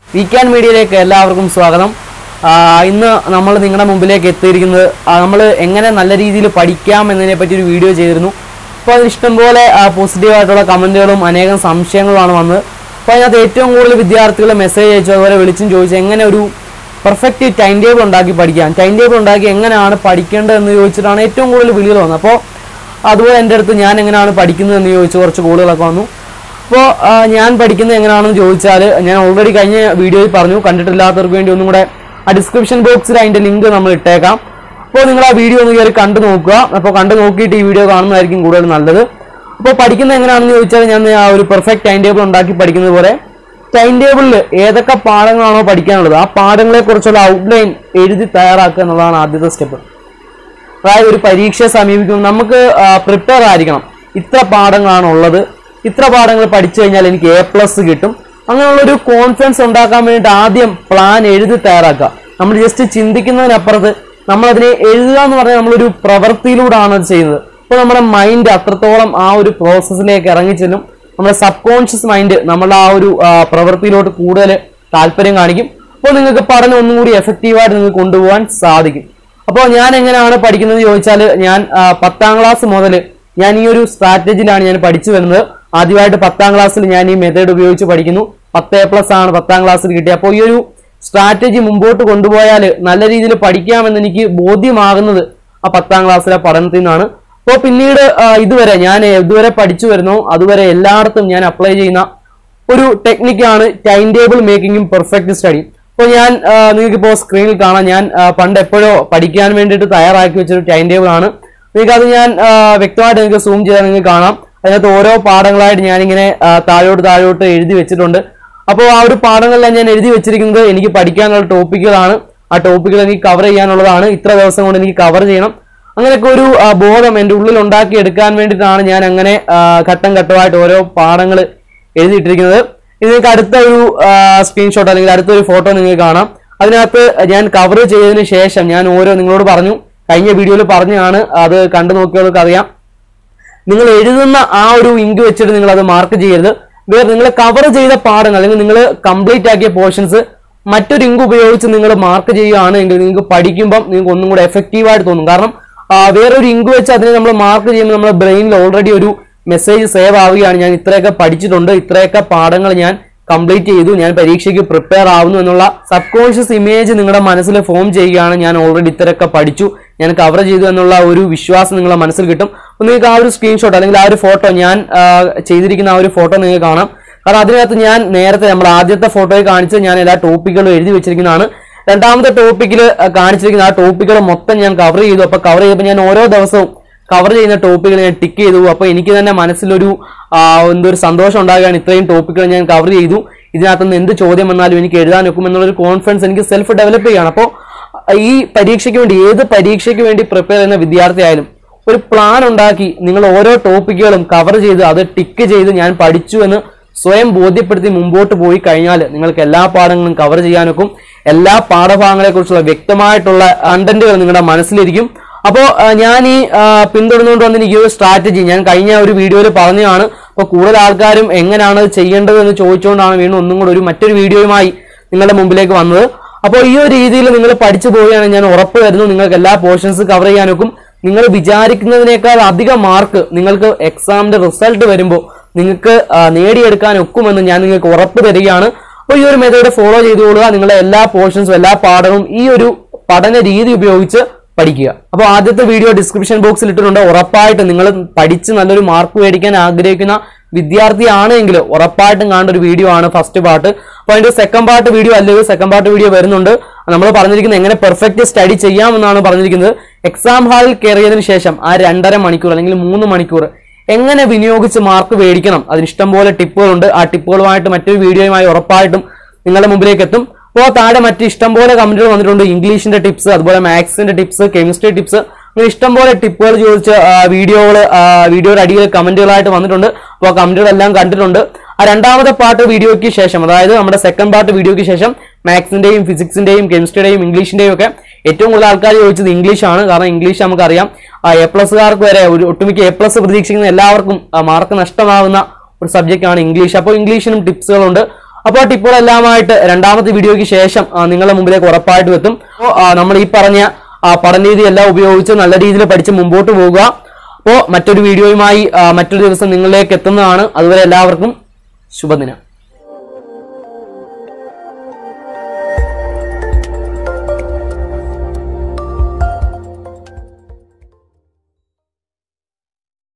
വീക്കാൻ മീഡിയയിലേക്ക് എല്ലാവർക്കും സ്വാഗതം ആ, ഇന്ന് നമ്മൾ നിങ്ങളുടെ മുമ്പിലേക്ക് എത്തിയിരിക്കുന്നത് നമ്മൾ എങ്ങനെ നല്ല രീതിയിൽ പഠിക്കാം എന്നതിനെ പറ്റി ഒരു വീഡിയോ ചെയ്തിരുന്നു അപ്പോൾ അതിന് ഇഷ്ടംപോലെ പോസിറ്റീവായിട്ടുള്ള കമൻറ്റുകളും അനേകം സംശയങ്ങളുമാണ് വന്നത് അപ്പോൾ അതിനകത്ത് ഏറ്റവും കൂടുതൽ വിദ്യാർത്ഥികൾ മെസ്സേജ് അയച്ചു അതുപോലെ വിളിച്ചും ചോദിച്ചു എങ്ങനെ ഒരു പെർഫെക്റ്റ് ടൈം ടേബിൾ ഉണ്ടാക്കി പഠിക്കാം ടൈം ടേബിൾ ഉണ്ടാക്കി എങ്ങനെയാണ് പഠിക്കേണ്ടത് എന്ന് ചോദിച്ചിട്ടാണ് ഏറ്റവും കൂടുതൽ വിളികൾ വന്നത് അപ്പോൾ അതുപോലെ എൻ്റെ അടുത്ത് ഞാൻ എങ്ങനെയാണ് പഠിക്കുന്നത് എന്ന് ചോദിച്ച് കുറച്ച് കോളുകളൊക്കെ വന്നു അപ്പോൾ ഞാൻ പഠിക്കുന്നത് എങ്ങനെയാണെന്ന് ചോദിച്ചാൽ ഞാൻ ഓൾറെഡി കഴിഞ്ഞ വീഡിയോയിൽ പറഞ്ഞു കണ്ടിട്ടില്ലാത്തവർക്ക് വേണ്ടി ഒന്നും കൂടെ ആ ഡിസ്ക്രിപ്ഷൻ ബോക്സിൽ അതിൻ്റെ ലിങ്ക് നമ്മൾ ഇട്ടേക്കാം അപ്പോൾ നിങ്ങൾ ആ വീഡിയോ ഒന്ന് കയറി കണ്ടു നോക്കുക അപ്പോൾ കണ്ടു നോക്കിയിട്ട് ഈ വീഡിയോ കാണുന്നതായിരിക്കും കൂടുതൽ നല്ലത് അപ്പോൾ പഠിക്കുന്നത് എങ്ങനെയാണെന്ന് ചോദിച്ചാൽ ഞാൻ ആ ഒരു പെർഫെക്റ്റ് ടൈം ടേബിൾ ഉണ്ടാക്കി പഠിക്കുന്നത് പോലെ ടൈം ടേബിളിൽ ഏതൊക്കെ പാഠങ്ങളാണോ പഠിക്കാനുള്ളത് ആ പാഠങ്ങളെ കുറിച്ചുള്ള ഔട്ട്ലൈൻ എഴുതി തയ്യാറാക്കുക എന്നുള്ളതാണ് ആദ്യത്തെ സ്റ്റെപ്പ് അതായത് ഒരു പരീക്ഷയെ സമീപിക്കുമ്പോൾ നമുക്ക് പ്രിപ്പയർ ആയിരിക്കണം ഇത്ര പാഠങ്ങളാണ് ഉള്ളത് ഇത്ര പാഠങ്ങൾ പഠിച്ചു കഴിഞ്ഞാൽ എനിക്ക് എ പ്ലസ് കിട്ടും അങ്ങനെയുള്ള ഒരു കോൺഫിഡൻസ് ഉണ്ടാക്കാൻ വേണ്ടിയിട്ട് ആദ്യം പ്ലാൻ എഴുതി തയ്യാറാക്കുക നമ്മൾ ജസ്റ്റ് ചിന്തിക്കുന്നതിനപ്പുറത്ത് നമ്മൾ അതിനെ എഴുതുക എന്ന് പറഞ്ഞാൽ നമ്മളൊരു പ്രവൃത്തിയിലൂടെയാണ് അത് ചെയ്യുന്നത് അപ്പോൾ നമ്മുടെ മൈൻഡ് അത്രത്തോളം ആ ഒരു പ്രോസസ്സിലേക്ക് ഇറങ്ങിച്ചെല്ലും നമ്മുടെ സബ് കോൺഷ്യസ് മൈൻഡ് നമ്മളുടെ ആ ഒരു ആ, പ്രവൃത്തിയിലോട്ട് കൂടുതൽ താല്പര്യം കാണിക്കും അപ്പോൾ നിങ്ങൾക്ക് പഠനം ഒന്നും കൂടി എഫക്റ്റീവായിട്ട് നിങ്ങൾക്ക് കൊണ്ടുപോകാൻ സാധിക്കും അപ്പോൾ ഞാൻ എങ്ങനെയാണ് പഠിക്കുന്നത് ചോദിച്ചാൽ ഞാൻ ആ, പത്താം ക്ലാസ് മുതൽ ഞാൻ ഈ ഒരു സ്ട്രാറ്റജിയിലാണ് ഞാൻ പഠിച്ചു വരുന്നത് ആദ്യമായിട്ട് പത്താം ക്ലാസ്സിൽ ഞാൻ ഈ മെത്തേഡ് ഉപയോഗിച്ച് പഠിക്കുന്നു പത്ത് എ പ്ലസ് ആണ് പത്താം ക്ലാസ്സിൽ കിട്ടിയത് അപ്പോൾ ഈ ഒരു സ്ട്രാറ്റജി മുമ്പോട്ട് കൊണ്ടുപോയാൽ നല്ല രീതിയിൽ പഠിക്കാമെന്ന് എനിക്ക് ബോധ്യമാകുന്നത് ആ പത്താം ക്ലാസ്സിലെ പഠനത്തിൽ നിന്നാണ് അപ്പോൾ പിന്നീട് ആ, ഇതുവരെ ഞാൻ ഇതുവരെ പഠിച്ചു വരുന്നു അതുവരെ എല്ലായിടത്തും ഞാൻ അപ്ലൈ ചെയ്യുന്ന ഒരു ടെക്നിക്കാണ് ടൈം ടേബിൾ മേക്കിങ്ങും പെർഫെക്റ്റ് സ്റ്റഡി അപ്പോൾ ഞാൻ നിങ്ങൾക്ക് ഇപ്പോൾ സ്ക്രീനിൽ കാണാം ഞാൻ ആ, പണ്ട് എപ്പോഴോ പഠിക്കാൻ വേണ്ടിയിട്ട് തയ്യാറാക്കി വെച്ചൊരു ടൈം ടേബിൾ ആണ് നിങ്ങൾക്ക് അത് ഞാൻ ആ, വ്യക്തമായിട്ട് നിങ്ങൾക്ക് സൂം ചെയ്താൽ നിങ്ങൾക്ക് കാണാം അതിനകത്ത് ഓരോ പാഠങ്ങളായിട്ട് ഞാനിങ്ങനെ ആ, താഴോട്ട് താഴോട്ട് എഴുതി വെച്ചിട്ടുണ്ട് അപ്പോൾ ആ ഒരു പാഠങ്ങളെല്ലാം ഞാൻ എഴുതി വെച്ചിരിക്കുന്നത് എനിക്ക് പഠിക്കാനുള്ള ടോപ്പിക്കുകളാണ് ആ ടോപ്പിക്കുകൾ എനിക്ക് കവർ ചെയ്യാനുള്ളതാണ് ഇത്ര ദിവസം കൊണ്ട് എനിക്ക് കവർ ചെയ്യണം അങ്ങനെയൊക്കെ ഒരു ആ, ബോധം എൻ്റെ ഉള്ളിൽ ഉണ്ടാക്കി എടുക്കാൻ വേണ്ടിയിട്ടാണ് ഞാൻ അങ്ങനെ ആ, ഘട്ടം ഘട്ടമായിട്ട് ഓരോ പാഠങ്ങൾ എഴുതിയിട്ടിരിക്കുന്നത് ഇത് നിങ്ങൾക്ക് അടുത്ത ഒരു സ്ക്രീൻഷോട്ട് അല്ലെങ്കിൽ അടുത്ത ഒരു ഫോട്ടോ നിങ്ങൾക്ക് കാണാം അതിനകത്ത് ഞാൻ കവർ ചെയ്തതിന് ശേഷം ഞാൻ ഓരോ നിങ്ങളോട് പറഞ്ഞു കഴിഞ്ഞ വീഡിയോയിൽ പറഞ്ഞാണ് അത് കണ്ടു നോക്കിയവർക്ക് അറിയാം നിങ്ങൾ എഴുതുന്ന ആ ഒരു ഇങ്ക് വെച്ചിട്ട് നിങ്ങൾ അത് മാർക്ക് ചെയ്യരുത് വേറെ നിങ്ങൾ കവർ ചെയ്ത പാഠങ്ങൾ അല്ലെങ്കിൽ നിങ്ങൾ കംപ്ലീറ്റ് ആക്കിയ പോർഷൻസ് മറ്റൊരു ഇങ്ക് ഉപയോഗിച്ച് നിങ്ങൾ മാർക്ക് ചെയ്യുകയാണെങ്കിൽ നിങ്ങൾക്ക് പഠിക്കുമ്പം നിങ്ങൾക്ക് ഒന്നും കൂടെ എഫക്റ്റീവായിട്ട് തോന്നും കാരണം ആ, വേറൊരു ഇങ്ക് വെച്ച് അതിനെ നമ്മൾ മാർക്ക് ചെയ്യുമ്പോൾ നമ്മുടെ ബ്രെയിനിൽ ഓൾറെഡി ഒരു മെസ്സേജ് സേവ് ആവുകയാണ് ഞാൻ ഇത്രയൊക്കെ പഠിച്ചിട്ടുണ്ട് ഇത്രയൊക്കെ പാഠങ്ങൾ ഞാൻ കംപ്ലീറ്റ് ചെയ്തു ഞാൻ പരീക്ഷയ്ക്ക് പ്രിപ്പയർ ആവുന്നു എന്നുള്ള സബ് കോൺഷ്യസ് ഇമേജ് നിങ്ങളുടെ മനസ്സിൽ ഫോം ചെയ്യുകയാണ് ഞാൻ ഓൾറെഡി ഇത്രയൊക്കെ പഠിച്ചു ഞാൻ കവർ ചെയ്തു എന്നുള്ള ഒരു വിശ്വാസം നിങ്ങളുടെ മനസ്സിൽ കിട്ടും അപ്പോൾ നിങ്ങൾക്ക് ആ ഒരു സ്ക്രീൻഷോട്ട് അല്ലെങ്കിൽ ആ ഒരു ഫോട്ടോ ഞാൻ ആ, ചെയ്തിരിക്കുന്ന ആ ഒരു ഫോട്ടോ നിങ്ങൾക്ക് കാണാം കാരണം അതിനകത്ത് ഞാൻ നേരത്തെ നമ്മൾ ആദ്യത്തെ ഫോട്ടോയിൽ കാണിച്ച് ഞാൻ എല്ലാ ടോപ്പിക്കുകളും എഴുതി വെച്ചിരിക്കുന്നതാണ് രണ്ടാമത്തെ ടോപ്പിക്കിൽ കാണിച്ചിരിക്കുന്ന ആ ടോപ്പിക്കുകൾ മൊത്തം ഞാൻ കവർ ചെയ്തു അപ്പോൾ കവർ ചെയ്തപ്പോൾ ഞാൻ ഓരോ ദിവസവും കവർ ചെയ്യുന്ന ടോപ്പിക്കുകൾ ഞാൻ ടിക്ക് ചെയ്തു അപ്പോൾ എനിക്ക് തന്നെ മനസ്സിലൊരു ആ, എന്തോ ഒരു സന്തോഷം ഉണ്ടാകുകയാണ് ഇത്രയും ടോപ്പിക്കുകൾ ഞാൻ കവർ ചെയ്തു ഇതിനകത്ത് നിന്ന് എന്ത് ചോദ്യം വന്നാലും എനിക്ക് എഴുതാൻ ഒക്കും എന്നുള്ളൊരു കോൺഫിഡൻസ് എനിക്ക് സെൽഫ് ഡെവലപ്പ് ചെയ്യുകയാണ് അപ്പോൾ ഈ പരീക്ഷയ്ക്ക് വേണ്ടി ഏത് പരീക്ഷയ്ക്ക് വേണ്ടി പ്രിപ്പയർ ചെയ്യുന്ന വിദ്യാർത്ഥി ആയാലും ഒരു പ്ലാൻ ഉണ്ടാക്കി നിങ്ങൾ ഓരോ ടോപ്പിക്കുകളും കവർ ചെയ്ത് അത് ടിക്ക് ചെയ്ത് ഞാൻ പഠിച്ചു എന്ന് സ്വയം ബോധ്യപ്പെടുത്തി മുമ്പോട്ട് പോയി കഴിഞ്ഞാൽ നിങ്ങൾക്ക് എല്ലാ പാഠങ്ങളും കവർ ചെയ്യാനൊക്കും എല്ലാ പാഠഭാഗങ്ങളെ കുറിച്ചുള്ള വ്യക്തമായിട്ടുള്ള കണ്ടന്റുകൾ നിങ്ങളുടെ മനസ്സിലിരിക്കും അപ്പോൾ ഞാൻ ഈ ആ, പിന്തുടർന്നുകൊണ്ട് വന്നിന് ഈ ഒരു സ്ട്രാറ്റജി ഞാൻ കഴിഞ്ഞ ഒരു വീഡിയോയിൽ പറഞ്ഞതാണ് അപ്പോൾ കൂടുതൽ ആൾക്കാരും എങ്ങനെയാണ് അത് ചെയ്യേണ്ടത് എന്ന് ചോദിച്ചുകൊണ്ടാണ് വീണ്ടും ഒന്നും കൂടെ ഒരു മറ്റൊരു വീഡിയോയുമായി നിങ്ങളുടെ മുമ്പിലേക്ക് വന്നത് അപ്പോൾ ഈ ഒരു രീതിയിൽ നിങ്ങൾ പഠിച്ചു പോവുകയാണെങ്കിൽ ഞാൻ ഉറപ്പ് തരുന്നു നിങ്ങൾക്ക് എല്ലാ പോർഷൻസ് കവർ ചെയ്യാനൊക്കും നിങ്ങൾ വിചാരിക്കുന്നതിനേക്കാൾ അധികം മാർക്ക് നിങ്ങൾക്ക് എക്സാമിന്റെ റിസൾട്ട് വരുമ്പോൾ നിങ്ങൾക്ക് ആ, നേടിയെടുക്കാൻ ഒക്കുമെന്ന് ഞാൻ നിങ്ങൾക്ക് ഉറപ്പ് തരികയാണ് അപ്പോൾ ഈ ഒരു മെത്തേഡ് ഫോളോ ചെയ്തുകൊള്ളുക നിങ്ങളുടെ എല്ലാ പോർഷൻസും എല്ലാ പാഠവും ഈ ഒരു പഠന രീതി ഉപയോഗിച്ച് പഠിക്കുക അപ്പോൾ ആദ്യത്തെ വീഡിയോ ഡിസ്ക്രിപ്ഷൻ ബോക്സിൽ ഇട്ടിട്ടുണ്ട് ഉറപ്പായിട്ട് നിങ്ങൾ പഠിച്ച് നല്ലൊരു മാർക്ക് മേടിക്കാൻ ആഗ്രഹിക്കുന്ന വിദ്യാർത്ഥിയാണെങ്കിൽ ഉറപ്പായിട്ടും കാണേണ്ട ഒരു വീഡിയോ ആണ് ഫസ്റ്റ് പാർട്ട് അപ്പോൾ അതിന്റെ സെക്കൻഡ് പാർട്ട് വീഡിയോ അല്ലെങ്കിൽ സെക്കൻഡ് പാർട്ട് വീഡിയോ വരുന്നുണ്ട് നമ്മൾ പറഞ്ഞിരിക്കുന്നത് എങ്ങനെ പെർഫെക്റ്റ് സ്റ്റഡി ചെയ്യാമെന്നാണ് പറഞ്ഞിരിക്കുന്നത് എക്സാം ഹാളിൽ കയറിയതിനു ശേഷം ആ രണ്ടര മണിക്കൂർ അല്ലെങ്കിൽ മൂന്ന് മണിക്കൂർ എങ്ങനെ വിനിയോഗിച്ച് മാർക്ക് മേടിക്കണം അതിന് ഇഷ്ടംപോലെ ടിപ്പുകളുണ്ട് ആ ടിപ്പുകളുമായിട്ട് മറ്റൊരു വീഡിയോയുമായി ഉറപ്പായിട്ടും നിങ്ങളുടെ മുമ്പിലേക്ക് എത്തും അപ്പോൾ താഴെ മറ്റ് ഇഷ്ടംപോലെ കമന്റുകൾ വന്നിട്ടുണ്ട് ഇംഗ്ലീഷിന്റെ ടിപ്സ് അതുപോലെ മാത്സിന്റെ ടിപ്സ് കെമിസ്ട്രി ടിപ്സ് അങ്ങനെ ഇഷ്ടംപോലെ ടിപ്പുകൾ ചോദിച്ച് വീഡിയോകൾ വീഡിയോയുടെ അടിയിൽ കമന്റുകളായിട്ട് വന്നിട്ടുണ്ട് അപ്പോൾ കമന്റുകളെല്ലാം കണ്ടിട്ടുണ്ട് ആ രണ്ടാമത്തെ പാർട്ട് വീഡിയോയ്ക്ക് ശേഷം അതായത് നമ്മുടെ സെക്കൻഡ് പാർട്ട് വീഡിയോയ്ക്ക് ശേഷം മാത്സിന്റെയും ഫിസിക്സിന്റെയും കെമിസ്ട്രിയുടെയും ഇംഗ്ലീഷിന്റെയും ഒക്കെ ഏറ്റവും കൂടുതൽ ആൾക്കാർ ചോദിച്ചത് ഇംഗ്ലീഷാണ് കാരണം ഇംഗ്ലീഷ് നമുക്കറിയാം എ പ്ലസ്സുകാർക്ക് വരെ ഒരു ഒട്ടുമിക്ക എ പ്ലസ് പ്രതീക്ഷിക്കുന്ന എല്ലാവർക്കും മാർക്ക് നഷ്ടമാകുന്ന ഒരു സബ്ജക്റ്റ് ആണ് ഇംഗ്ലീഷ് അപ്പോൾ ഇംഗ്ലീഷിനും ടിപ്സുകളുണ്ട് അപ്പോൾ ടിപ്പുകളെല്ലാമായിട്ട് രണ്ടാമത്തെ വീഡിയോയ്ക്ക് ശേഷം ആ, നിങ്ങളുടെ മുമ്പിലേക്ക് ഉറപ്പായിട്ടും എത്തും അപ്പോൾ ആ, നമ്മൾ ഈ പറഞ്ഞ ആ, പഠനരീതി എല്ലാം ഉപയോഗിച്ച് നല്ല രീതിയിൽ പഠിച്ച് മുമ്പോട്ട് പോകുക അപ്പോൾ മറ്റൊരു വീഡിയോയുമായി ആ, മറ്റൊരു ദിവസം നിങ്ങളിലേക്ക് എത്തുന്നതാണ് അതുവരെ എല്ലാവർക്കും ശുഭദിനം